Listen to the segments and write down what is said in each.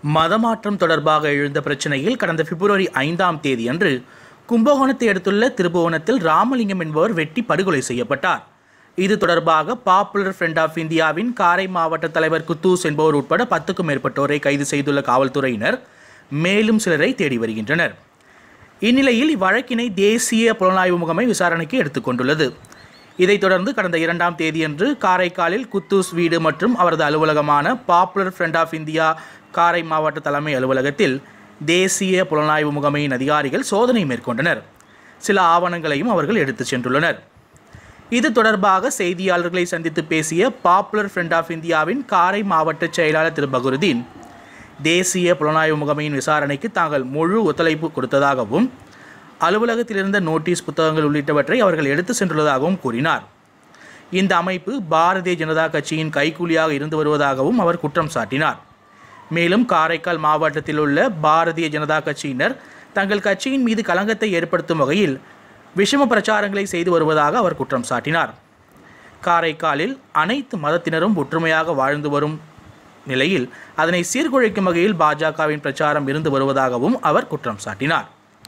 மதமாற்றம் தொடர்பாக எழுந்த பிரச்சனையில் கடந்த பிப்ரவரி ஐந்தாம் தேதியன்று கும்பகோணத்தை அடுத்துள்ள திருபுவனத்தில் ராமலிங்கம் என்பவர் வெட்டி படுகொலை செய்யப்பட்டார் இது தொடர்பாக பாப்புலர் ஃப்ரண்ட் ஆஃப் இந்தியாவின் காரை மாவட்ட தலைவர் குத்தூஸ் என்பவர் உட்பட பத்துக்கும் மேற்பட்டோரை கைது செய்துள்ள காவல்துறையினர் மேலும் சிலரை தேடி வருகின்றனர் இந்நிலையில் இவ்வழக்கினை தேசிய புலனாய்வு முகமை விசாரணைக்கு எடுத்துக்கொண்டுள்ளது இதைத் தொடர்ந்து கடந்த இரண்டாம் தேதியன்று காரைக்காலில் குத்தூஸ் வீடு மற்றும் அவரது அலுவலகமான பாப்புலர் ஃப்ரண்ட் ஆஃப் இந்தியா காரை மாவட்ட தலைமை அலுவலகத்தில் தேசிய புலனாய்வு முகமையின் அதிகாரிகள் சோதனை மேற்கொண்டனர் சில ஆவணங்களையும் அவர்கள் எடுத்துச் சென்றுள்ளனர் இது தொடர்பாக செய்தியாளர்களை சந்தித்து பேசிய பாப்புலர் ஃப்ரண்ட் ஆஃப் இந்தியாவின் காரை மாவட்ட செயலாளர் திரு பகுருதீன் தேசிய புலனாய்வு முகமையின் விசாரணைக்கு தாங்கள் முழு ஒத்துழைப்பு கொடுத்ததாகவும் அலுவலகத்தில் இருந்த நோட்டீஸ் புத்தகங்கள் உள்ளிட்டவற்றை அவர்கள் எடுத்து சென்றுள்ளதாகவும் கூறினார் இந்த அமைப்பு பாரதிய ஜனதா கட்சியின் கைக்கூலியாக இருந்து வருவதாகவும் அவர் குற்றம் சாட்டினார் மேலும் காரைக்கால் மாவட்டத்தில் உள்ள பாரதிய ஜனதா கட்சியினர் தங்கள் கட்சியின் மீது களங்கத்தை ஏற்படுத்தும் வகையில் விஷம பிரச்சாரங்களை செய்து வருவதாக அவர் குற்றம் சாட்டினார் காரைக்காலில் அனைத்து மதத்தினரும் ஒற்றுமையாக வாழ்ந்து வரும் நிலையில் அதனை சீர்குலைக்கும் வகையில் பாஜகவின் பிரச்சாரம் இருந்து வருவதாகவும் அவர் குற்றம் சாட்டினார்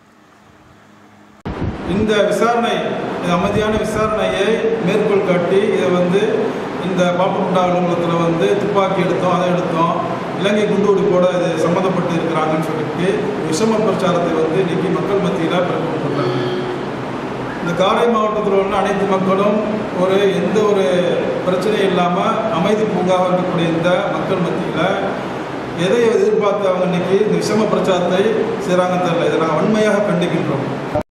இந்த விசாரணை இந்த அமைதியான விசாரணையை மேற்கோள் காட்டி இதை வந்து இந்த பாப்புண்டா அலுவலகத்தில் வந்து துப்பாக்கி எடுத்தோம் அதை எடுத்தோம் இலங்கை குண்டுவெடிப்போட இது சம்மந்தப்பட்டு இருக்கிறாங்கன்னு சொல்லிட்டு விஷம பிரச்சாரத்தை வந்து இன்னைக்கு மக்கள் மத்தியில் பிறப்பிட்டுள்ளாங்க இந்த காரை மாவட்டத்தில் உள்ள அனைத்து மக்களும் ஒரு எந்த ஒரு பிரச்சனையும் இல்லாமல் அமைதி பூங்காவாக இருக்கக்கூடிய இந்த மக்கள் மத்தியில் எதை எதிர்பார்த்து அவங்க இன்னைக்கு இந்த விஷம பிரச்சாரத்தை செய்கிறாங்கன்னு தெரியல இதை நாங்கள் வன்மையாக கண்டிக்கின்றோம்